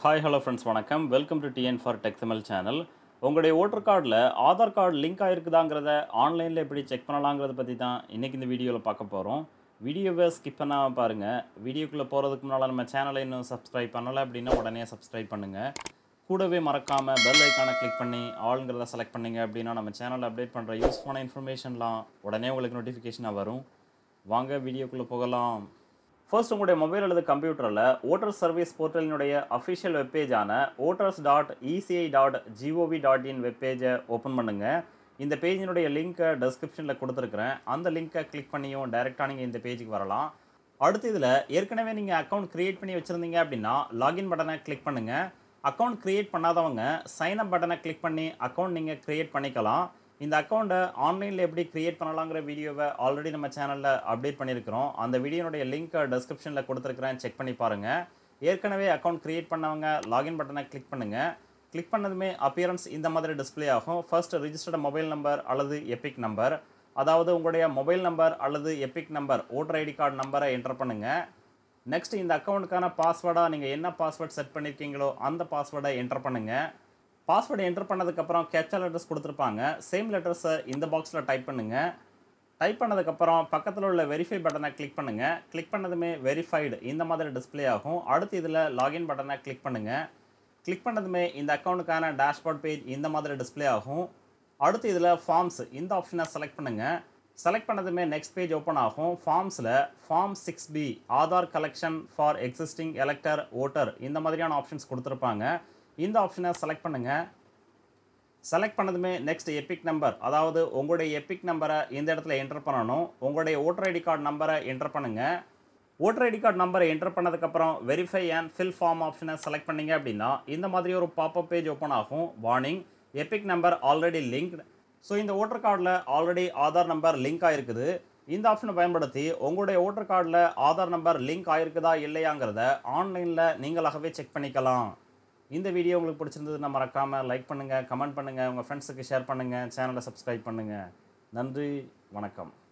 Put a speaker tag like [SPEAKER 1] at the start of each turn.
[SPEAKER 1] hi hello friends வணக்கம் welcome to TN for டெக்தமல் channel உங்களுடைய ஓட்டர் கார்டில் ஆதார் கார்டு லிங்க் ஆகிருக்குதாங்கிறத ஆன்லைனில் எப்படி செக் பண்ணலாங்கிறத பற்றி தான் இன்றைக்கி இந்த வீடியோவில் பார்க்க போகிறோம் வீடியோவை ஸ்கிப் பண்ணாமல் பாருங்கள் வீடியோக்குள்ளே போகிறதுக்கு முன்னால் நம்ம சேனலை இன்னும் சப்ஸ்கிரைப் பண்ணலை அப்படின்னா உடனே சப்ஸ்கிரைப் பண்ணுங்கள் கூடவே மறக்காமல் பெல் ஐக்கானை கிளிக் பண்ணி ஆளுங்கிறத செலக்ட் பண்ணீங்க அப்படின்னா நம்ம சேனலில் அப்டேட் பண்ணுற யூஸ்ஃபுல்லான இன்ஃபர்மேஷன்லாம் உடனே உங்களுக்கு நோட்டிஃபிகேஷனாக வரும் வாங்க வீடியோக்குள்ளே போகலாம் ஃபர்ஸ்ட் உங்களுடைய மொபைல் அல்லது கம்ப்யூட்டரில் ஓட்டர் சர்வீஸ் போர்ட்டலினுடைய அஃபிஷியல் வெப்பேஜான voters dot ECI dot GOV dot in வெப்பேஜை ஓப்பன் பண்ணுங்கள் இந்த பேஜினுடைய லிங்க்கை டெஸ்கிரிப்ஷனில் கொடுத்துருக்குறேன் அந்த லிங்க்கை கிளிக் பண்ணியும் டைரெக்டாக நீங்கள் இந்த பேஜுக்கு வரலாம் அடுத்து இதில் ஏற்கனவே நீங்கள் அக்கௌண்ட் க்ரியேட் பண்ணி வச்சுருந்தீங்க அப்படின்னா லாகின் பட்டனை கிளிக் பண்ணுங்கள் அக்கௌண்ட் க்ரியேட் பண்ணாதவங்க சைன் அப் பட்டனை கிளிக் பண்ணி அக்கௌண்ட் நீங்கள் க்ரியேட் பண்ணிக்கலாம் இந்த அக்கௌண்ட்டை ஆன்லைனில் எப்படி க்ரியேட் பண்ணலாங்கிற வீடியோவை ஆல்ரெடி நம்ம சேனலில் அப்டேட் பண்ணியிருக்கிறோம் அந்த வீடியோனுடைய லிங்க்கை டெஸ்கிரிப்ஷனில் கொடுத்துருக்குறேன் செக் பண்ணி பாருங்கள் ஏற்கனவே அக்கௌண்ட் க்ரியேட் பண்ணவங்க லாகின் பட்டனை கிளிக் பண்ணுங்கள் கிளிக் பண்ணதுமே அப்பியரன்ஸ் இந்த மாதிரி டிஸ்ப்ளே ஆகும் ஃபர்ஸ்ட் ரிஜிஸ்டர்டு மொபைல் நம்பர் அல்லது எபிக் நம்பர் அதாவது உங்களுடைய மொபைல் நம்பர் அல்லது EPIC number voter ID card நம்பரை என்டர் பண்ணுங்கள் நெக்ஸ்ட் இந்த அக்கௌண்ட்டுக்கான பாஸ்வேர்டாக நீங்கள் என்ன பாஸ்வேர்ட் செட் பண்ணியிருக்கீங்களோ அந்த பாஸ்வேர்டை என்டர் பண்ணுங்கள் பாஸ்வேர்டு என்டர் பண்ணதுக்கப்புறம் கேப்சா லெட்டர்ஸ் கொடுத்துருப்பாங்க சேம் லெட்டர்ஸை இந்த பாக்ஸில் டைப் பண்ணுங்கள் டைப் பண்ணதுக்கப்புறம் பக்கத்தில் உள்ள வெரிஃபை பட்டனை கிளிக் பண்ணுங்கள் கிளிக் பண்ணதுமே வெரிஃபைடு இந்த மாதிரி டிஸ்ப்ளே ஆகும் அடுத்து இதில் லாகின் பட்டனை கிளிக் பண்ணுங்கள் கிளிக் பண்ணதுமே இந்த அக்கௌண்ட்டுக்கான டேஷ்போர்ட் பேஜ் இந்த மாதிரி டிஸ்ப்ளே ஆகும் அடுத்து இதில் ஃபார்ம்ஸ் இந்த ஆப்ஷனை செலக்ட் பண்ணுங்கள் செலக்ட் பண்ணதுமே நெக்ஸ்ட் பேஜ் ஓப்பன் ஆகும் ஃபார்ம்ஸில் form six B Aadhaar collection for existing elector voter இந்த மாதிரியான ஆப்ஷன்ஸ் கொடுத்துருப்பாங்க இந்த ஆப்ஷனை செலக்ட் பண்ணுங்கள் செலக்ட் பண்ணதுமே நெக்ஸ்ட் எபிக் நம்பர் அதாவது உங்களுடைய எபிக் நம்பரை இந்த இடத்துல என்டர் பண்ணணும் உங்களுடைய ஓட்டர் ஐடி கார்டு நம்பரை என்டர் பண்ணுங்கள் ஓட்டர் ஐடி கார்டு நம்பரை என்டர் பண்ணதுக்கப்புறம் வெரிஃபை அண்ட் ஃபில் ஃபார்ம் ஆப்ஷனை செலக்ட் பண்ணீங்க அப்படின்னா இந்த மாதிரி ஒரு பாப்அப் பேஜ் ஓப்பன் ஆகும் warning EPIC number already linked so இந்த ஓட்டர் கார்டில் ஆல்ரெடி ஆதார் நம்பர் லிங்க் ஆயிருக்குது இந்த ஆப்ஷனை பயன்படுத்தி உங்களுடைய ஓட்டர் கார்டில் ஆதார் நம்பர் லிங்க் ஆயிருக்குதா இல்லையாங்கிறத ஆன்லைனில் நீங்களாகவே செக் பண்ணிக்கலாம் இந்த வீடியோ உங்களுக்கு பிடிச்சிருந்ததுன்னா மறக்காமல் லைக் பண்ணுங்கள் கமெண்ட் பண்ணுங்கள் உங்கள் ஃப்ரெண்ட்ஸுக்கு ஷேர் பண்ணுங்கள் சேனலை சப்ஸ்கிரைப் பண்ணுங்கள் நன்றி வணக்கம்